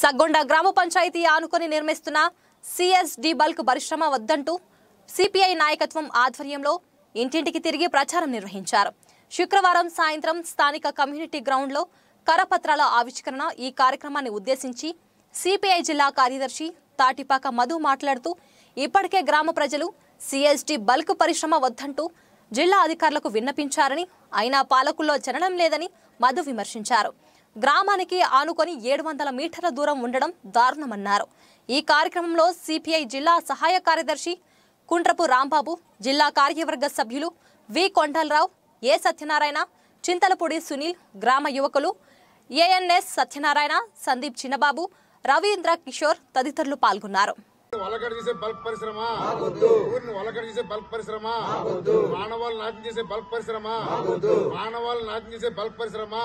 సగ్గొండ గ్రామ పంచాయతీ ఆనుకొని నిర్మిస్తున్న సిఎస్డి బల్క్ పరిశ్రమ వద్దంటూ సిపిఐ నాయకత్వం ఆధ్వర్యంలో ఇంటింటికి తిరిగి ప్రచారం నిర్వహించారు శుక్రవారం సాయంత్రం స్థానిక కమ్యూనిటీ గ్రౌండ్లో కరపత్రాల ఆవిష్కరణ ఈ కార్యక్రమాన్ని ఉద్దేశించి సిపిఐ జిల్లా కార్యదర్శి తాటిపాక మధు మాట్లాడుతూ ఇప్పటికే గ్రామ ప్రజలు సిఎస్డి బల్క్ పరిశ్రమ వద్దంటూ జిల్లా అధికారులకు విన్నపించారని అయినా పాలకుల్లో చలనం లేదని మధు విమర్శించారు గ్రామానికి ఆనుకొని ఏడు వందల మీటర్ల దూరం ఉండడం దారుణమన్నారు ఈ కార్యక్రమంలో సిపిఐ జిల్లా సహాయ కార్యదర్శి కుంట్రపు రాంబాబు జిల్లా కార్యవర్గ సభ్యులు వి కొండలరావు ఏ సత్యనారాయణ చింతలపూడి సునీల్ గ్రామ యువకులు ఏఎన్ఎస్ సత్యనారాయణ సందీప్ చిన్నబాబు రవీంద్ర కిషోర్ తదితరులు పాల్గొన్నారు వలకడ చేసే బల్క్ పరిశ్రమ ఊరిని వలకడ చేసే బల్క్ పరిశ్రమ మానవాళ్ళు నాశనం చేసే బల్క్ పరిశ్రమ మానవాళ్ళు నాశనం చేసే బల్క్ పరిశ్రమ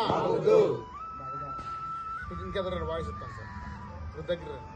ఇంకెదరు వాయిస్ ఇస్తాను సార్ ఇప్పుడు దగ్గర రండి.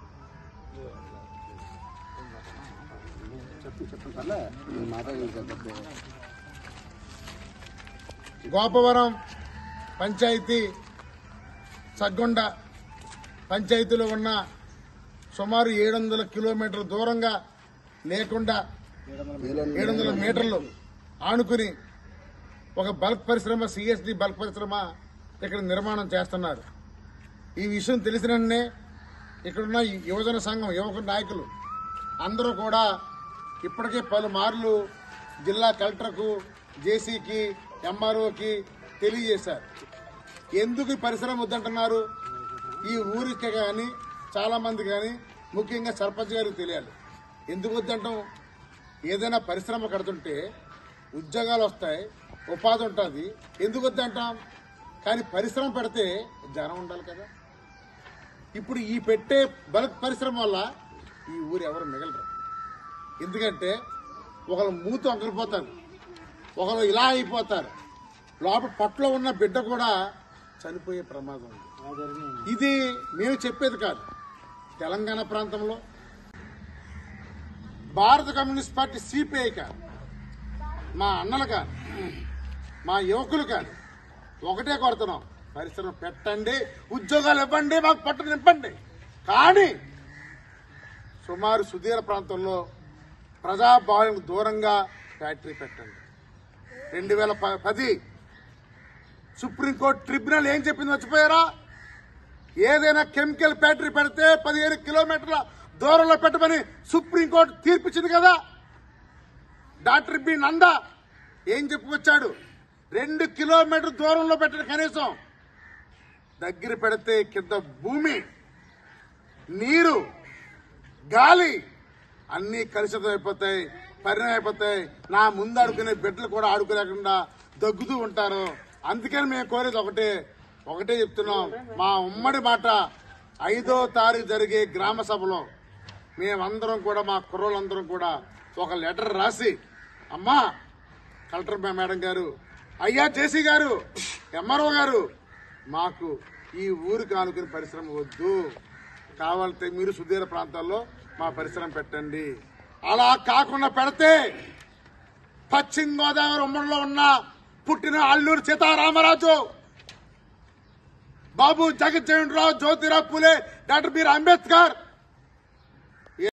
గోపవరం పంచాయతీ సగ్గొండ పంచాయతీలో ఉన్న సుమారు ఏడు వందల కిలోమీటర్ల దూరంగా లేకుండా ఏడు వందల మీటర్లు ఆనుకుని ఒక బల్క్ పరిశ్రమ సిఎస్డి బల్క్ పరిశ్రమ ఇక్కడ నిర్మాణం చేస్తున్నారు ఈ విషయం తెలిసిన వెంటనే ఇక్కడున్న ఈ యువజన సంఘం యువక నాయకులు అందరూ కూడా ఇప్పటికే పలుమార్లు జిల్లా కలెక్టర్కు జేసీకి ఎంఆర్ఓకి తెలియజేశారు ఎందుకు ఈ పరిశ్రమ వద్దంటున్నారు ఈ ఊరికి కానీ చాలా మంది కానీ ముఖ్యంగా సర్పంచ్ గారికి తెలియాలి ఎందుకు వద్దంటాం ఏదైనా పరిశ్రమ కడుతుంటే ఉద్యోగాలు వస్తాయి ఉపాధి ఉంటుంది ఎందుకు వద్దంటాం కానీ పరిశ్రమ పెడితే జనం ఉండాలి కదా ఇప్పుడు ఈ పెట్టే బల్క్ పరిశ్రమ వల్ల ఈ ఊరు ఎవరు మిగలరు ఎందుకంటే ఒకరు మూత వంకరిపోతారు ఒకరు ఇలా అయిపోతారు లోపల పట్లో ఉన్న బిడ్డ కూడా చనిపోయే ప్రమాదం ఉంది ఇది మేము చెప్పేది కాదు తెలంగాణ ప్రాంతంలో భారత కమ్యూనిస్ట్ పార్టీ సిపిఐ కాదు మా అన్నలు కాదు మా యువకులు కాదు ఒకటే కొడుతున్నాం పరిశ్రమ పెట్టండి ఉద్యోగాలు ఇవ్వండి మాకు పట్టు నింపండి కానీ సుమారు సుదీర ప్రాంతంలో ప్రజాభావం దూరంగా ఫ్యాక్టరీ పెట్టండి రెండు వేల ప- పది సుప్రీంకోర్టు ట్రిబ్యునల్ ఏం చెప్పింది మర్చిపోయారా ఏదైనా కెమికల్ ఫ్యాక్టరీ పెడితే పదిహేను కిలోమీటర్ల దూరంలో పెట్టమని సుప్రీంకోర్టు తీర్పిచ్చింది కదా డాక్టర్ బి నందా ఏం చెప్పుకొచ్చాడు రెండు కిలోమీటర్ దూరంలో పెట్టిన కనీసం దగ్గర పెడితే కింద భూమి నీరు గాలి అన్నీ కలుషితం అయిపోతాయి పరిణామం అయిపోతాయి నా ముందు ఆడుకునే బిడ్డలు కూడా ఆడుకోలేకుండా దగ్గుతూ ఉంటారు అందుకని మేము కోరేది ఒకటే ఒకటే చెప్తున్నాం మా ఉమ్మడి మాట ఐదో తారీఖు జరిగే గ్రామ సభలో మేమందరం కూడా మా కుర్రోళ్ళందరం కూడా ఒక లెటర్ రాసి అమ్మా కలెక్టర్ మే- మేడం గారు అయ్యా జేసీ గారు ఎంఆర్ఓ గారు మాకు ఈ ఊరికి ఆనుకుని పరిశ్రమ వద్దు కావాలంటే మీరు సుదీర ప్రాంతాల్లో మా పరిశ్రమ పెట్టండి అలా కాకుండా పెడితే పశ్చిమ గోదావరి ఉమ్మడిలో ఉన్న పుట్టిన అల్లూరు సీతారామరాజు బాబు జగజ్జీవన్ రావు జ్యోతిరావు పూలే డాక్టర్ బీర్ అంబేద్కర్